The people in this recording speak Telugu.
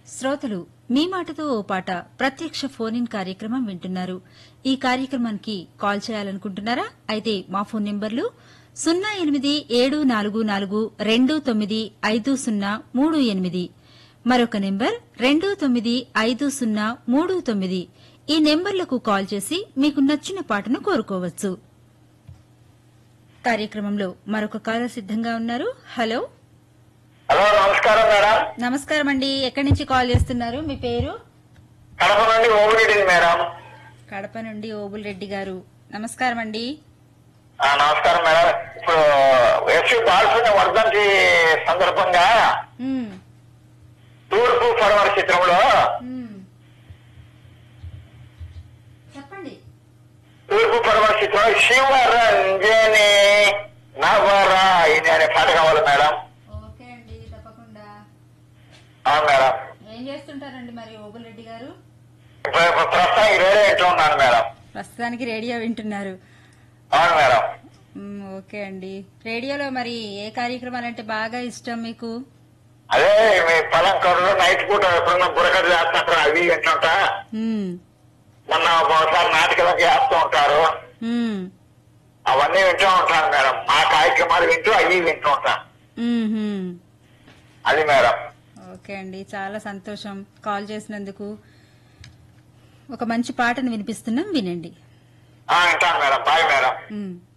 శ్రోతలు మీ మాటతో ఓ పాట ప్రత్యక్ష ఫోన్ ఇన్ కార్యక్రమం వింటున్నారు ఈ కార్యక్రమానికి కాల్ చేయాలనుకుంటున్నారా అయితే మా ఫోన్ నెంబర్లు సున్నా ఎనిమిది ఏడు నాలుగు నాలుగు రెండు తొమ్మిది ఐదు సున్నా మూడు ఎనిమిది మరొక నెంబర్ రెండు తొమ్మిది ఐదు సున్నా మూడు తొమ్మిది ఈ నెంబర్లకు కాల్ చేసి మీకు నచ్చిన పాటను కోరుకోవచ్చు కార్యక్రమంలో మరొక కాలర్ సిద్ధంగా ఉన్నారు హలో హలో నమస్కారం మేడం నమస్కారం అండి ఎక్కడి నుంచి కాల్ చేస్తున్నారు మీ పేరు కడప నుండి ఓమిరెడ్డి మేడం కడప నుండి ఓబుల్ రెడ్డి గారు నమస్కారం అండి ఆ, నమస్కారం మేడం ఇప్పుడు ఎస్వి బాలసుబ్రహ్మణ్య వర్ధంతి సందర్భంగా మ్మ్. తూర్పు పడమర చిత్రంలో మ్మ్. చెప్పండి తూర్పు పడమర చిత్రంలో శివరంజని నవరాయిని అనే పాట కావాలి మేడం ఓకే అండి తప్పకుండా అవును మేడం ఏం చేస్తుంటారండి మరి ఓబుల్ రెడ్డి గారు ఇప్పుడు ఇప్పుడు ప్రస్తుతం ఈ రేడియో ఇంట్లో ఉన్నాను మేడం ప్రస్తుతానికి రేడియో వింటున్నారు అవును మేడం మ్మ్, ఓకే అండి రేడియోలో మరి ఏ కార్యక్రమాలంటే బాగా ఇష్టం మీకు అదే మీ పలంకూరులో నైట్ పూట ఎప్పుడన్నా బురకలు చేస్తుంటారు అవి వింటుంటా మ్మ్. మొన్న ఒకసారి నాటకాలకు చేస్తూ ఉంటారు మ్మ్. అవన్నీ వింటూ ఉంటాను మేడం మా కార్యక్రమాలు వింటూ అవి వింటూ ఉంటాను మ్మ్హ్మ్. అది మేడం ఓకే అండి చాలా సంతోషం కాల్ చేసినందుకు ఒక మంచి పాటను వినిపిస్తున్నాం వినండి ఆ, వింటాను మేడం బాయ్ మేడం మ్మ్.